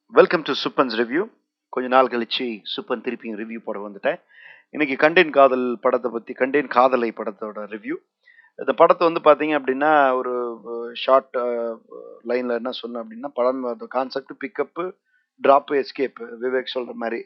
welcome to சுப்பன்ஸ் review கொஞ்ச நாள் கழிச்சு சுப்பன் திருப்பியும் ரிவ்யூ போட வந்துட்டேன் இன்னைக்கு கண்டேன் காதல் படத்தை பற்றி கண்டேன் காதலை படத்தோட ரிவ்யூ இந்த படத்தை வந்து பார்த்தீங்க அப்படின்னா ஒரு ஷார்ட் லைனில் என்ன சொன்னேன் அப்படின்னா படம் concept pickup drop escape Vivek சொல்கிற மாதிரி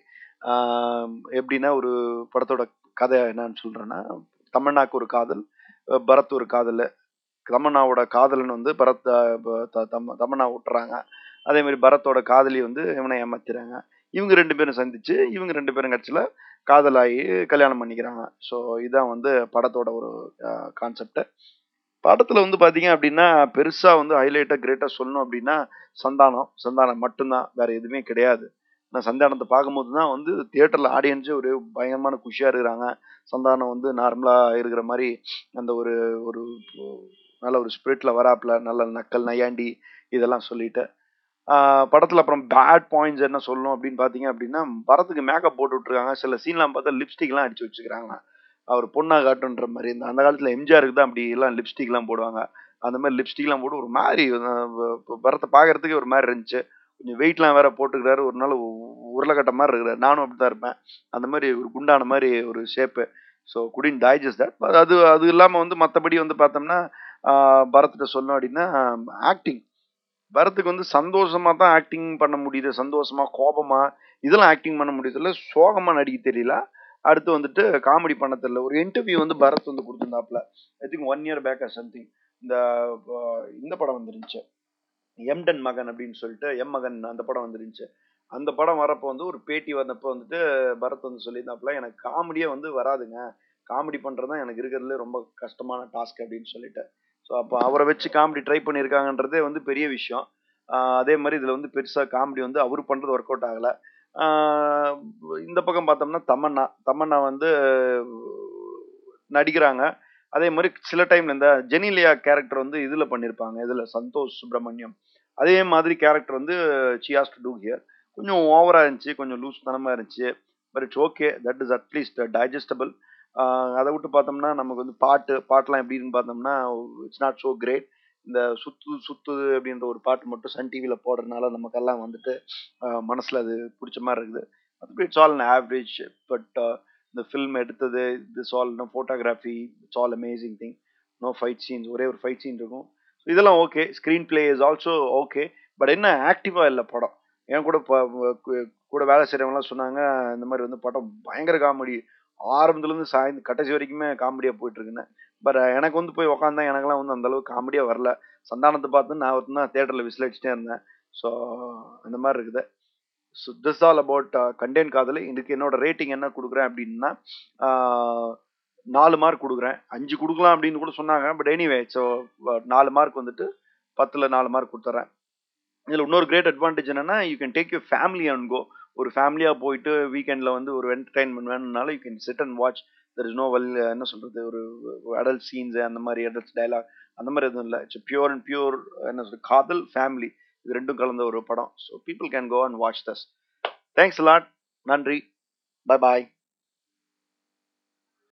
ஆஹ் எப்படின்னா ஒரு படத்தோட கதை என்னன்னு சொல்கிறேன்னா தமன்னாக்கு ஒரு காதல் பரத் ஒரு காதல் தமன்னாவோட காதலன் வந்து பரத் ஆஹ் ப- த- தம- தமன்னா விட்டுறாங்க அதே மாதிரி பரத்தோட காதலி வந்து இவனை ஏமாத்திறாங்க இவங்க ரெண்டு பேரும் சந்திச்சு இவங்க ரெண்டு பேரும் கட்சியில் காதலாகி கல்யாணம் பண்ணிக்கிறாங்க ஸோ இதான் வந்து படத்தோட ஒரு கான்செப்ட் படத்தில் வந்து பார்த்தீங்க அப்படின்னா பெருசாக வந்து ஹைலைட்டாக கிரேட்டாக சொல்லணும் அப்படின்னா சந்தானம் சந்தானம் மட்டும்தான் வேற எதுவுமே கிடையாது நான் சந்தானத்தை பார்க்கும்போது தான் வந்து தியேட்டரில் ஆடியன்ஸே ஒரு பயங்கரமான குஷியாக இருக்கிறாங்க சந்தானம் வந்து நார்மலாக இருக்கிற மாதிரி அந்த ஒரு ஒரு நல்ல ஒரு ஸ்பிரிட்டில் வராப்புல நல்ல நக்கல் நையாண்டி இதெல்லாம் சொல்லிட்டு ஆஹ் படத்துல அப்புறம் பேட் பாயிண்ட்ஸ் என்ன சொல்லணும் அப்படின்னு பாத்தீங்க அப்படின்னா பரத்துக்கு மேக்கப் போட்டு விட்டுருக்காங்க சில சீன்லாம் பார்த்தா லிப்ஸ்டிக்லாம் அடிச்சு வச்சுக்கிறாங்க அவர் பொண்ணா காட்டுன்ற மாதிரி இந்த அந்த காலத்துல எம்ஜிஆருக்கு தான் அப்படி எல்லாம் லிப்ஸ்டிக்லாம் போடுவாங்க அந்த மாதிரி லிப்ஸ்டிக்லாம் போட்டு ஒரு மாதிரி ஆஹ் பரத்தை பார்க்கறதுக்கே ஒரு மாதிரி இருந்துச்சு கொஞ்சம் வெயிட்லாம் வேற போட்டுக்கிறாரு ஒரு நாள் உருளைக்கட்ட மாதிரி இருக்கிறாரு நானும் அப்படி தான் இருப்பேன் அந்த மாதிரி ஒரு குண்டான மாதிரி ஒரு shape so couldn't digest that அது அது இல்லாமல் வந்து மற்றபடி வந்து பார்த்தோம்னா ஆஹ் பரத்திட்ட சொல்லணும் அப்படின்னா ஆக்டிங் பரத்துக்கு வந்து சந்தோஷமா தான் ஆக்டிங் பண்ண முடியுது சந்தோஷமா கோபமா இதெல்லாம் ஆக்டிங் பண்ண முடியுதுல்ல சோகமா நடிக்க தெரியல அடுத்து வந்துட்டு காமெடி பண்ண தெரியல ஒரு இன்டர்வியூ வந்து பரத் வந்து கொடுத்துருந்தாப்புல I think one year back or something இந்த அஹ், இந்த படம் வந்துருந்துச்சு எம்டன் மகன் அப்படின்னு சொல்லிட்டு எம் மகன் அந்த படம் வந்துருந்துச்சு அந்த படம் வரப்போ வந்து ஒரு பேட்டி வந்தப்போ வந்துட்டு பரத் வந்து சொல்லியிருந்தாப்புல எனக்கு காமெடியே வந்து வராதுங்க காமெடி பண்ணுறது தான் எனக்கு இருக்கிறதுல ரொம்ப கஷ்டமான டாஸ்க் அப்படின்னு சொல்லிட்டு ஸோ அப்போ அவரை வச்சு காமெடி ட்ரை பண்ணியிருக்காங்கன்றதே வந்து பெரிய விஷயம் ஆஹ் அதே மாதிரி இதில் வந்து பெருசாக காமெடி வந்து அவர் பண்ணுறது ஒர்க் அவுட் ஆகலை இந்த பக்கம் பார்த்தோம்னா தமன்னா தமன்னா வந்து நடிக்கிறாங்க அதே மாதிரி சில டைம்ல இந்த ஜெனிலியா கேரக்டர் வந்து இதில் பண்ணியிருப்பாங்க இதில் சந்தோஷ் சுப்பிரமணியம் அதே மாதிரி கேரக்டர் வந்து சியாஸ் டு டூ ஹியர் கொஞ்சம் ஓவராக இருந்துச்சு கொஞ்சம் லூஸ் தனமாக இருந்துச்சு but it's okay that is at least digestible அதை விட்டு பார்த்தோம்னா நமக்கு வந்து பாட்டு பாட்டெலாம் எப்படின்னு பார்த்தோம்னா இட்ஸ் நாட் ஸோ கிரேட் இந்த சுத்து சுத்துது அப்படின்ற ஒரு பாட்டு மட்டும் சன் டிவியில் போடுறதுனால நமக்கெல்லாம் வந்துட்டு ஆஹ் மனசுல அது பிடிச்ச மாதிரி இருக்குது மற்றபடி இட்ஸ் ஆல் ஆவரேஜ் பட் இந்த ஃபில்ம் எடுத்தது this all no photography it's all amazing thing no fight scenes ஒரே ஒரு ஃபைட் சீன் இருக்கும் So இதெல்லாம் okay screenplay is also okay but என்ன ஆக்டிவாக இல்லை படம் என் கூட ப- கு- கூட வேலை செய்கிறவங்களாம் சொன்னாங்க இந்த மாதிரி வந்து படம் பயங்கர காமெடி ஆரம்பத்துலேருந்து சாய்ந்து கடைசி வரைக்குமே காமெடியாக போயிட்டு இருக்குன்னு பட் எனக்கு வந்து போய் உக்காந்தா எனக்கெல்லாம் வந்து அந்த அளவுக்கு காமெடியாக வரல சந்தானத்தை பார்த்து நான் ஒருத்தன் தான் தேட்டரில் விசில் அடிச்சுட்டே இருந்தேன் ஸோ அந்த மாதிரி இருக்குது so this all about content காதல் இதுக்கு என்னோட ரேட்டிங் என்ன கொடுக்குறேன் அப்படின்னா ஆஹ், நாலு மார்க் கொடுக்குறேன் அஞ்சு கொடுக்கலாம் அப்படின்னு கூட சொன்னாங்க பட் எனிவே ஸோ நாலு மார்க் வந்துட்டு பத்தில் நாலு மார்க் கொடுத்துட்றேன் இதில் இன்னொரு கிரேட் அட்வான்டேஜ் என்னன்னா you can take you family and go ஒரு ஃபேமிலியாக போயிட்டு வீக்கெண்டில் வந்து ஒரு என்டர்டைன்மெண்ட் வேணும்னாலும் you can sit and watch there is no well என்ன சொல்கிறது ஒரு அடல்ட் சீன்ஸு அந்த மாதிரி அடல்ட் டைலாக் அந்த மாதிரி எதுவும் இல்லை இட்ஸ் பியூர் அண்ட் பியூர் என்ன சொல்றது காதல் ஃபேமிலி இது ரெண்டும் கலந்த ஒரு படம் so people can go and watch thus thanks lot நன்றி பை பாய்